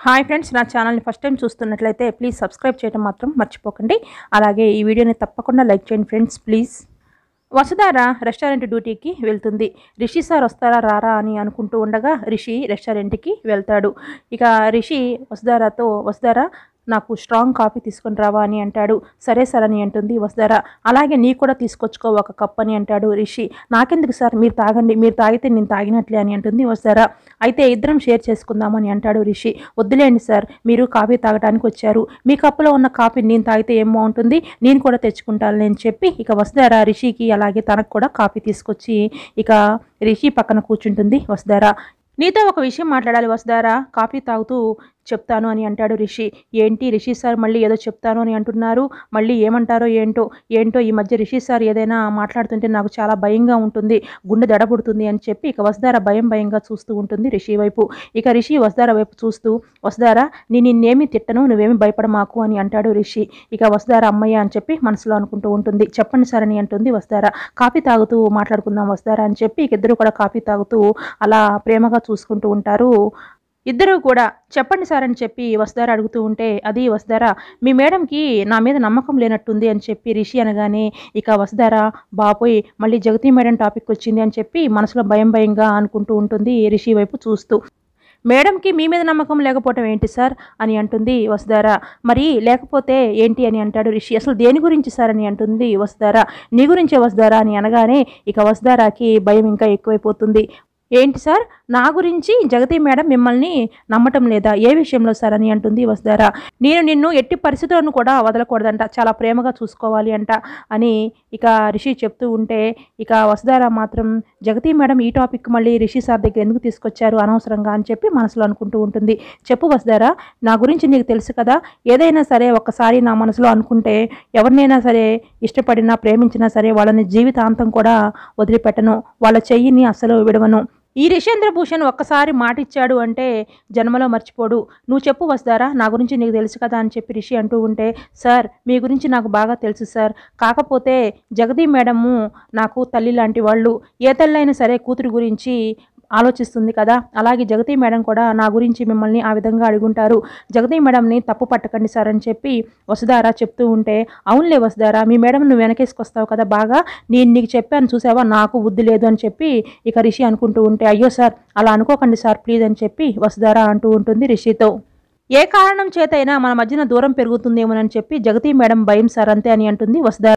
hi friends నా ఛానల్ని first time చూస్తున్నట్లయితే ప్లీజ్ సబ్స్క్రైబ్ చేయడం మాత్రం మర్చిపోకండి అలాగే ఈ వీడియోని తప్పకుండా లైక్ చేయండి ఫ్రెండ్స్ ప్లీజ్ వసుధార రెస్టారెంట్ డ్యూటీకి వెళ్తుంది రిషి సార్ వస్తారా రారా అని అనుకుంటూ ఉండగా రిషి రెస్టారెంట్కి వెళ్తాడు ఇక రిషి వసుధారతో వసుధార నాకు స్ట్రాంగ్ కాఫీ తీసుకొని రావా అని అంటాడు సరే సార్ అని అంటుంది వసుధార అలాగే నీ కూడా తీసుకొచ్చుకో ఒక కప్ అని అంటాడు రిషి నాకెందుకు సార్ మీరు తాగండి మీరు తాగితే నేను తాగినట్లే అని అంటుంది వసుధార అయితే ఇద్దరం షేర్ చేసుకుందామని అంటాడు రిషి వద్దులేండి సార్ మీరు కాఫీ తాగడానికి వచ్చారు మీ కప్పులో ఉన్న కాఫీ నేను తాగితే ఏం బాగుంటుంది నేను కూడా తెచ్చుకుంటాను అని చెప్పి ఇక వసుధార రిషికి అలాగే తనకు కూడా కాఫీ తీసుకొచ్చి ఇక రిషి పక్కన కూర్చుంటుంది వసుధార నీతో ఒక విషయం మాట్లాడాలి వసుధారా కాఫీ తాగుతూ చెప్తాను అని అంటాడు రిషి ఏంటి రిషి సార్ మళ్ళీ ఏదో చెప్తాను అని అంటున్నారు మళ్ళీ ఏమంటారో ఏంటో ఏంటో ఈ మధ్య రిషి సార్ ఏదైనా మాట్లాడుతుంటే నాకు చాలా భయంగా ఉంటుంది గుండె దడబుడుతుంది అని చెప్పి ఇక వసుధార భయం భయంగా చూస్తూ ఉంటుంది రిషి వైపు ఇక రిషి వసుధార వైపు చూస్తూ వసుధార నేను నిన్నేమి తిట్టను నువ్వేమి భయపడమాకు అని అంటాడు రిషి ఇక వసుధార అమ్మయ్య అని చెప్పి మనసులో అనుకుంటూ ఉంటుంది చెప్పండి సార్ అని అంటుంది వసుధార కాఫీ తాగుతూ మాట్లాడుకుందాం వసుధార అని చెప్పి ఇక ఇద్దరు కూడా కాఫీ తాగుతూ అలా ప్రేమగా చూసుకుంటూ ఉంటారు ఇద్దరు కూడా చెప్పండి సార్ అని చెప్పి వసుధార అడుగుతూ ఉంటే అది వసుధార మీ మేడంకి నా మీద నమ్మకం లేనట్టుంది అని చెప్పి రిషి అనగానే ఇక వసుధార బాపోయ్ మళ్ళీ జగతి మేడం టాపిక్ వచ్చింది అని చెప్పి మనసులో భయం భయంగా అనుకుంటూ ఉంటుంది రిషి వైపు చూస్తూ మేడంకి మీ మీద నమ్మకం లేకపోవటం ఏంటి సార్ అని అంటుంది వసుధార మరి లేకపోతే ఏంటి అని అంటాడు రిషి అసలు దేని గురించి సార్ అని అంటుంది వసుధార నీ గురించే వసుధార అని అనగానే ఇక వసుధారాకి భయం ఇంకా ఎక్కువైపోతుంది ఏంటి సార్ నా గురించి జగతి మేడం మిమ్మల్ని నమ్మటం లేదా ఏ విషయంలో సార్ అని అంటుంది వసుధార నేను నిన్ను ఎట్టి పరిస్థితులను కూడా వదలకూడదంట చాలా ప్రేమగా చూసుకోవాలి అంట అని ఇక రిషి చెప్తూ ఉంటే ఇక వసుధార మాత్రం జగతి మేడం ఈ టాపిక్ మళ్ళీ రిషి సార్ దగ్గర ఎందుకు తీసుకొచ్చారు అనవసరంగా అని చెప్పి మనసులో అనుకుంటూ ఉంటుంది చెప్పు వసుధార నా గురించి నీకు తెలుసు కదా ఏదైనా సరే ఒక్కసారి నా మనసులో అనుకుంటే ఎవరినైనా సరే ఇష్టపడినా ప్రేమించినా సరే వాళ్ళని జీవితాంతం కూడా వదిలిపెట్టను వాళ్ళ చెయ్యిని అస్సలు విడవను ఈ రిషేంద్ర భూషణ్ ఒక్కసారి మాట ఇచ్చాడు అంటే జన్మలో మర్చిపోడు నువ్వు చెప్పు వస్తారా నా గురించి నీకు తెలుసు కదా అని చెప్పి రిషి అంటూ ఉంటే సార్ మీ గురించి నాకు బాగా తెలుసు సార్ కాకపోతే జగదీ మేడము నాకు తల్లి లాంటి వాళ్ళు ఏ తల్లైనా సరే కూతురు గురించి ఆలోచిస్తుంది కదా అలాగే జగతి మేడం కూడా నా గురించి మిమ్మల్ని ఆ విధంగా అడుగుంటారు జగతి మేడంని తప్పు పట్టకండి సార్ అని చెప్పి వసుధార చెప్తూ ఉంటే అవునులే వసుధార మీ మేడం నువ్వు వెనకేసుకొస్తావు కదా బాగా నేను నీకు చెప్పాను చూసావా నాకు బుద్ధి లేదు అని చెప్పి ఇక రిషి అనుకుంటూ ఉంటే అయ్యో సార్ అలా అనుకోకండి సార్ ప్లీజ్ అని చెప్పి వసుధార అంటూ ఉంటుంది రిషితో ఏ కారణం చేతైనా మన మధ్యన దూరం పెరుగుతుందేమోనని చెప్పి జగతి మేడం భయం సార్ అంతే అని అంటుంది వసుధార